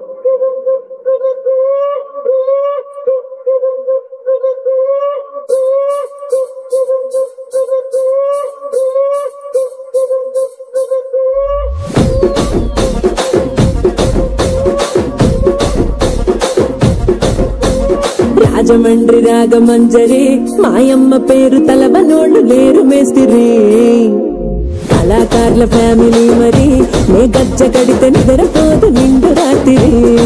రాజమండ్రి రాగమంజరి మాయమ్మ పేరు తలవనోళ్ళు లేరు మేస్తిరి కళాకారుల ఫ్యామిలీ మరి నే గజ్జ కడితే నిద్రపోదు నిండు రాత్రి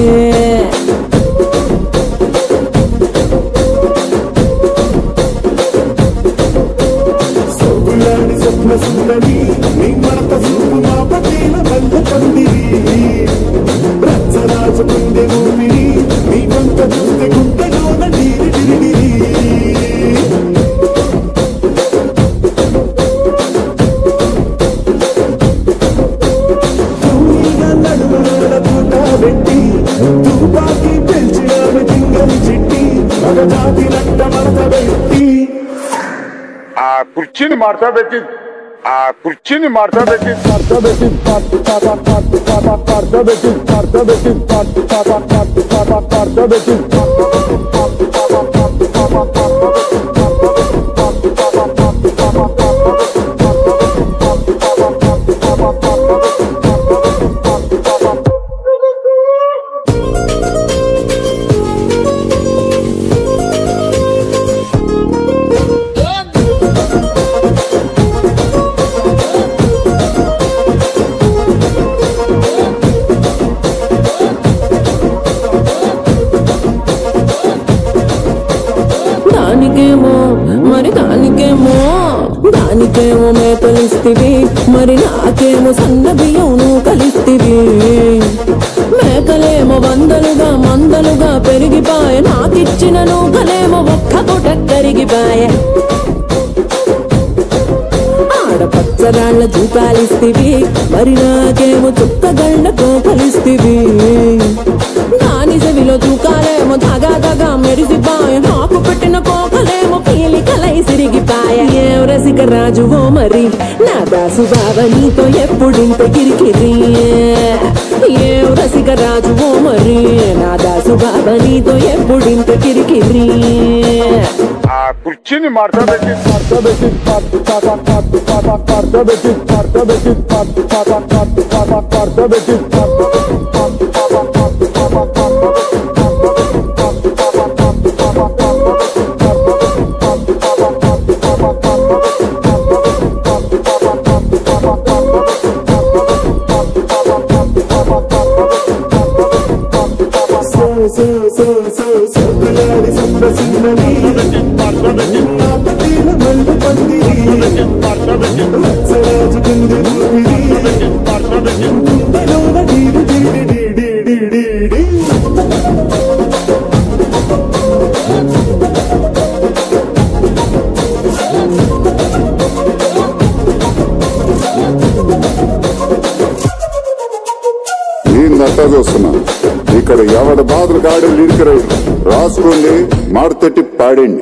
సొగ్గులాడి స్వప్న సుందరి నీ మడత సూపు మా పటేల బంధ పందిరి రచ్చరాజు గుండె ఊపిరి నీ వంక చూస్తే గుండెలోన నీరి డిరిడిరి తూనీగా నడుముల పూట పెట్టి తుపాకి పెంచి ఆమె జింగని చిట్టి మగ జాతి నట్ట మడత పెట్టి ఆ కుర్చీని మార్చా పెట్టి ఆ కుర్చీని మార్చా పెట్టి మార్చా పెట్టి మార్చా పెట్టి మార్చా పెట్టి మార్చా పెట్టి దానికేమో మరి దానికేమో దానికేమో మేకలిస్తివి మరి నాకేమో సన్న బియ్యం నువ్వు కలిస్తివి మేకలేమో వందలుగా మందలుగా పెరిగిపాయ నాకిచ్చిన నూకలేమో ఒక్క పూట కరిగిపాయ ఆడపచ్చరాళ్ళ చూపాలిస్తివి మరి నాకేమో చుక్కగళ్ళ కోకలిస్తివి దాని చెవిలో తూకాలేమో దగా దగా మెరిసిపాయ నాకు పెట్టిన కోకలేమో పీలికలై సిరిగిపాయ ఏం రసిక రాజువో మరి నా దాసు బావ నీతో ఎప్పుడింత కిరికిరి ఏం రసిక రాజువో మరి నా దాసు బావ నీతో ఎప్పుడింత కిరికిరి ఆ కుర్చీని మార్చా పెట్టి మార్చా పెట్టి మార్చా పెట్టి మార్చా పెట్టి మార్చా పెట్టి సో సో సో సో సొగ్గులాడి స్వప్న సుందరి నా పటేల బంధ పందిరి రచ్చరాజు గుండె ఊపిరి గుండెలోన నీరి డిరి డిరి డిరి డిరి నేను నట్టా చూస్తున్నా ఇక్కడ ఎవడ బాధలు కాడు లిరిక్ రైట్ రాసుకోండి మాడతెట్టి పాడండి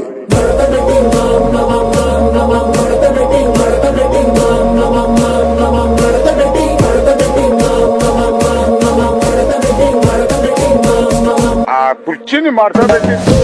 ఆ కుర్చీని మార్చా పెట్టి